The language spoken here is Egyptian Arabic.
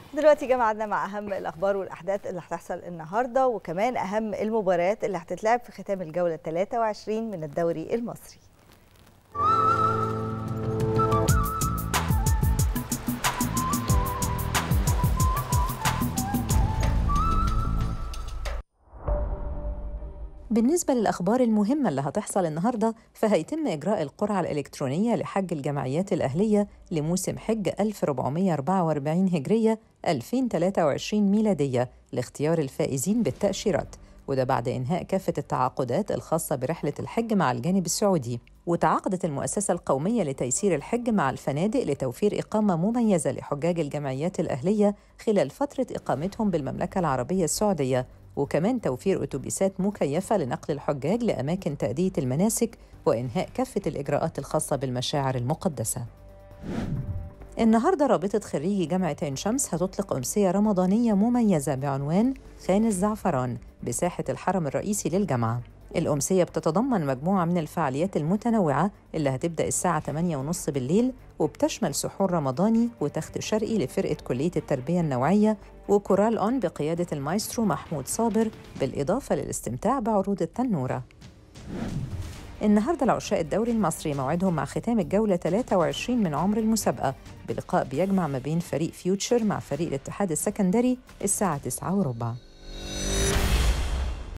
دلوقتي جمعنا مع اهم الاخبار والاحداث اللي هتحصل النهارده وكمان اهم المباريات اللي هتتلعب في ختام الجوله 23 من الدوري المصري بالنسبة للأخبار المهمة اللي هتحصل النهاردة فهيتم إجراء القرعة الإلكترونية لحج الجمعيات الأهلية لموسم حج 1444 هجرية 2023 ميلادية لاختيار الفائزين بالتأشيرات وده بعد إنهاء كافة التعاقدات الخاصة برحلة الحج مع الجانب السعودي وتعاقدت المؤسسة القومية لتيسير الحج مع الفنادق لتوفير إقامة مميزة لحجاج الجمعيات الأهلية خلال فترة إقامتهم بالمملكة العربية السعودية وكمان توفير أتوبيسات مكيفة لنقل الحجاج لأماكن تأدية المناسك وإنهاء كافة الإجراءات الخاصة بالمشاعر المقدسة. النهارده رابطة خريجي جامعة عين شمس هتطلق أمسية رمضانية مميزة بعنوان خان الزعفران بساحة الحرم الرئيسي للجامعة. الأمسية بتتضمن مجموعة من الفعاليات المتنوعة اللي هتبدأ الساعة 8:30 بالليل وبتشمل سحور رمضاني وتخت شرقي لفرقة كلية التربية النوعية وكورال أون بقيادة المايسترو محمود صابر بالإضافة للاستمتاع بعروض التنورة النهارده العشاء الدوري المصري موعدهم مع ختام الجولة 23 من عمر المسابقة بلقاء بيجمع ما بين فريق فيوتشر مع فريق الاتحاد السكندري الساعة 9 وربع